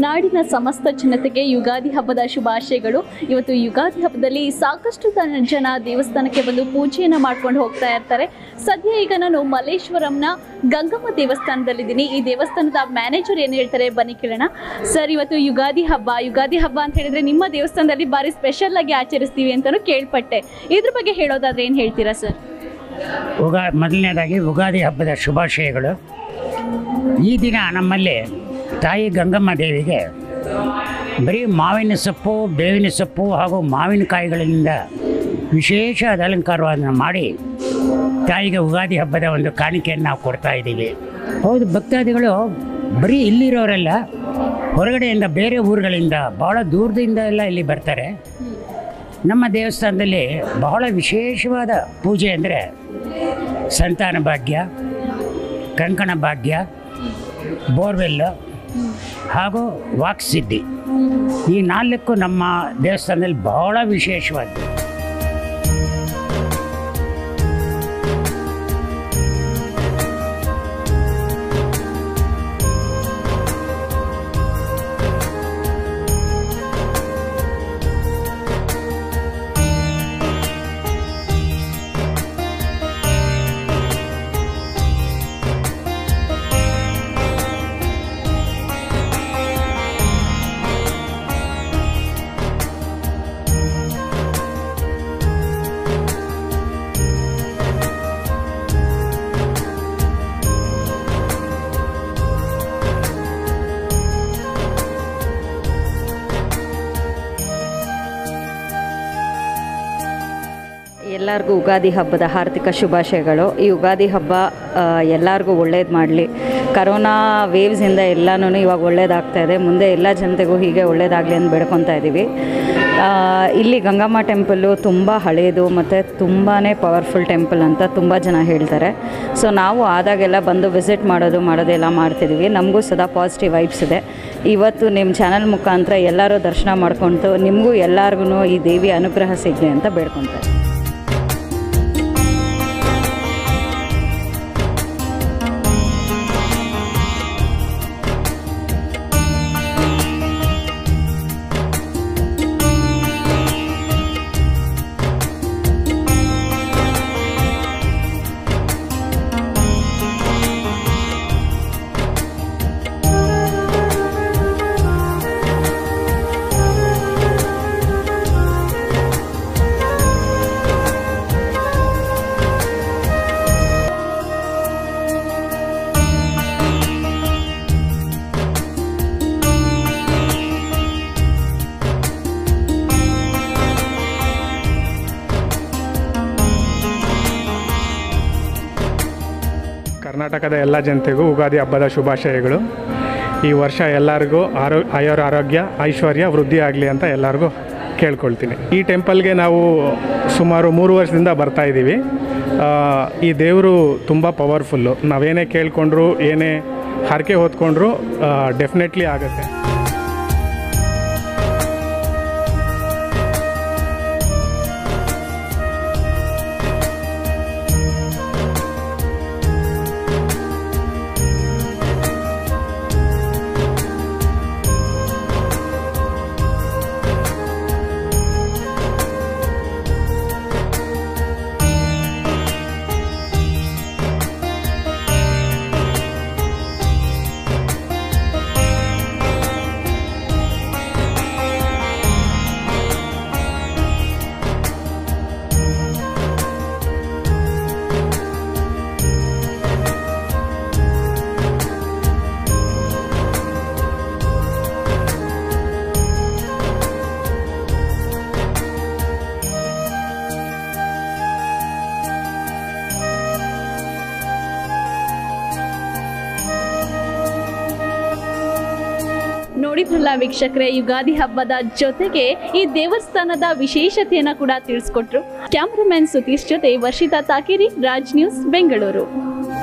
ನಾಡಿನ ಸಮಸ್ತ ಜನತೆಗೆ ಯುಗಾದಿ ಹಬ್ಬದ ಶುಭಾಶಯಗಳು ಇವತ್ತು ಯುಗಾದಿ ಹಬ್ಬದಲ್ಲಿ ಸಾಕಷ್ಟು ತ- ಜನ ದೇವಸ್ಥಾನಕ್ಕೆ ಬಂದು ಪೂಜೆಯನ್ನು ಮಾಡ್ಕೊಂಡು ಹೋಗ್ತಾ ಇರ್ತಾರೆ ಸದ್ಯ ಈಗ ನಾನು ಮಲ್ಲೇಶ್ವರಂನ ಗಂಗಮ್ಮ ದೇವಸ್ಥಾನದಲ್ಲಿದ್ದೀನಿ ಈ ದೇವಸ್ಥಾನದ ಮ್ಯಾನೇಜರ್ ಏನು ಹೇಳ್ತಾರೆ ಬನ್ನಿ ಕೇಳೋಣ ಸರ್ ಇವತ್ತು ಯುಗಾದಿ ಹಬ್ಬ ಯುಗಾದಿ ಹಬ್ಬ ಅಂತ ಹೇಳಿದ್ರೆ ನಿಮ್ಮ ದೇವಸ್ಥಾನದಲ್ಲಿ ಭಾರಿ ಸ್ಪೆಷಲ್ ಆಗಿ ಆಚರಿಸ್ತೀವಿ ಅಂತಲೂ ಕೇಳ್ಪಟ್ಟೆ ಇದ್ರ ಬಗ್ಗೆ ಹೇಳೋದಾದ್ರೆ ಏನು ಹೇಳ್ತೀರಾ ಸರ್ ಉಗಾ ಮೊದಲನೇದಾಗಿ ಉಗಾದಿ ಹಬ್ಬದ ಶುಭಾಶಯಗಳು ಈ ದಿನ ನಮ್ಮಲ್ಲಿ ತಾಯಿ ಗಂಗಮ್ಮ ದೇವಿಗೆ ಬರೀ ಮಾವಿನ ಸೊಪ್ಪು ಬೇವಿನ ಸೊಪ್ಪು ಹಾಗೂ ಮಾವಿನಕಾಯಿಗಳಿಂದ ವಿಶೇಷ ಅಲಂಕಾರವನ್ನು ಮಾಡಿ ತಾಯಿಗೆ ಉಗಾದಿ ಹಬ್ಬದ ಒಂದು ಕಾಣಿಕೆಯನ್ನು ನಾವು ಕೊಡ್ತಾ ಇದ್ದೀವಿ ಹೌದು ಭಕ್ತಾದಿಗಳು ಬರೀ ಇಲ್ಲಿರೋರೆಲ್ಲ ಹೊರಗಡೆಯಿಂದ ಬೇರೆ ಊರುಗಳಿಂದ ಭಾಳ ದೂರದಿಂದ ಎಲ್ಲ ಇಲ್ಲಿ ಬರ್ತಾರೆ ನಮ್ಮ ದೇವಸ್ಥಾನದಲ್ಲಿ ಬಹಳ ವಿಶೇಷವಾದ ಪೂಜೆ ಅಂದರೆ ಸಂತಾನ ಭಾಗ್ಯ ಕಂಕಣ ಭಾಗ್ಯ ಬೋರ್ವೆಲ್ಲು ಹಾಗೂ ವಾಕ್ಸಿದ್ಧಿ ಈ ನಾಲ್ಕು ನಮ್ಮ ದೇವಸ್ಥಾನದಲ್ಲಿ ಬಹಳ ವಿಶೇಷವಾದ್ದು ಎಲ್ಲರಿಗೂ ಯುಗಾದಿ ಹಬ್ಬದ ಹಾರ್ದಿಕ ಶುಭಾಶಯಗಳು ಈ ಯುಗಾದಿ ಹಬ್ಬ ಆ, ಎಲ್ಲರಿಗೂ ಒಳ್ಳೇದು ಮಾಡಲಿ ಕರೋನಾ ವೇವ್ಸಿಂದ ಎಲ್ಲನೂ ಇವಾಗ ಒಳ್ಳೇದಾಗ್ತಾ ಇದೆ ಮುಂದೆ ಎಲ್ಲ ಜನತೆಗೂ ಹೀಗೆ ಒಳ್ಳೇದಾಗಲಿ ಅಂತ ಬೇಡ್ಕೊತಾ ಇದ್ದೀವಿ ಆ, ಇಲ್ಲಿ ಗಂಗಮ್ಮ ಟೆಂಪಲ್ಲು ತುಂಬ ಹಳೆಯದು ಮತ್ತು ತುಂಬಾ ಪವರ್ಫುಲ್ ಟೆಂಪಲ್ ಅಂತ ತುಂಬ ಜನ ಹೇಳ್ತಾರೆ ಸೊ ನಾವು ಆದಾಗೆಲ್ಲ ಬಂದು ವಿಸಿಟ್ ಮಾಡೋದು ಮಾಡೋದೆಲ್ಲ ಮಾಡ್ತಿದ್ದೀವಿ ನಮಗೂ ಸದಾ ಪಾಸಿಟಿವ್ ವೈಬ್ಸ್ ಇದೆ ಇವತ್ತು ನಿಮ್ಮ ಚಾನಲ್ ಮುಖಾಂತರ ಎಲ್ಲರೂ ದರ್ಶನ ಮಾಡ್ಕೊಳ್ತು ನಿಮಗೂ ಎಲ್ಲರಿಗೂ ಈ ದೇವಿ ಅನುಗ್ರಹ ಸಿಗಲಿ ಅಂತ ಬೇಡ್ಕೊತಾರೆ ಕರ್ನಾಟಕದ ಎಲ್ಲ ಜನತೆಗೂ ಉಗಾದಿ ಹಬ್ಬದ ಶುಭಾಶಯಗಳು ಈ ವರ್ಷ ಎಲ್ಲರಿಗೂ ಆರೋ ಆಯೋರ ಆರೋಗ್ಯ ಐಶ್ವರ್ಯ ವೃದ್ಧಿ ಆಗಲಿ ಅಂತ ಎಲ್ಲರಿಗೂ ಕೇಳ್ಕೊಳ್ತೀನಿ ಈ ಟೆಂಪಲ್ಗೆ ನಾವು ಸುಮಾರು ಮೂರು ವರ್ಷದಿಂದ ಬರ್ತಾ ಇದ್ದೀವಿ ಆ, ಈ ದೇವರು ತುಂಬ ಪವರ್ಫುಲ್ಲು ನಾವೇನೇ ಕೇಳ್ಕೊಂಡ್ರು ಏನೇ ಹರಕೆ ಹೊತ್ಕೊಂಡ್ರು ಡೆಫಿನೆಟ್ಲಿ ಆಗುತ್ತೆ ನೋಡಿದ್ರಲ್ಲ ವೀಕ್ಷಕರೇ ಯುಗಾದಿ ಹಬ್ಬದ ಜೊತೆಗೆ ಈ ದೇವಸ್ಥಾನದ ವಿಶೇಷತೆಯನ್ನ ಕೂಡ ತಿಳಿಸ್ಕೊಟ್ರು ಕ್ಯಾಮ್ರಾಮನ್ ಸುತೀಶ್ ಜೊತೆ ವರ್ಷಿತಾ ತಾಕೇರಿ ರಾಜ್ ನ್ಯೂಸ್ ಬೆಂಗಳೂರು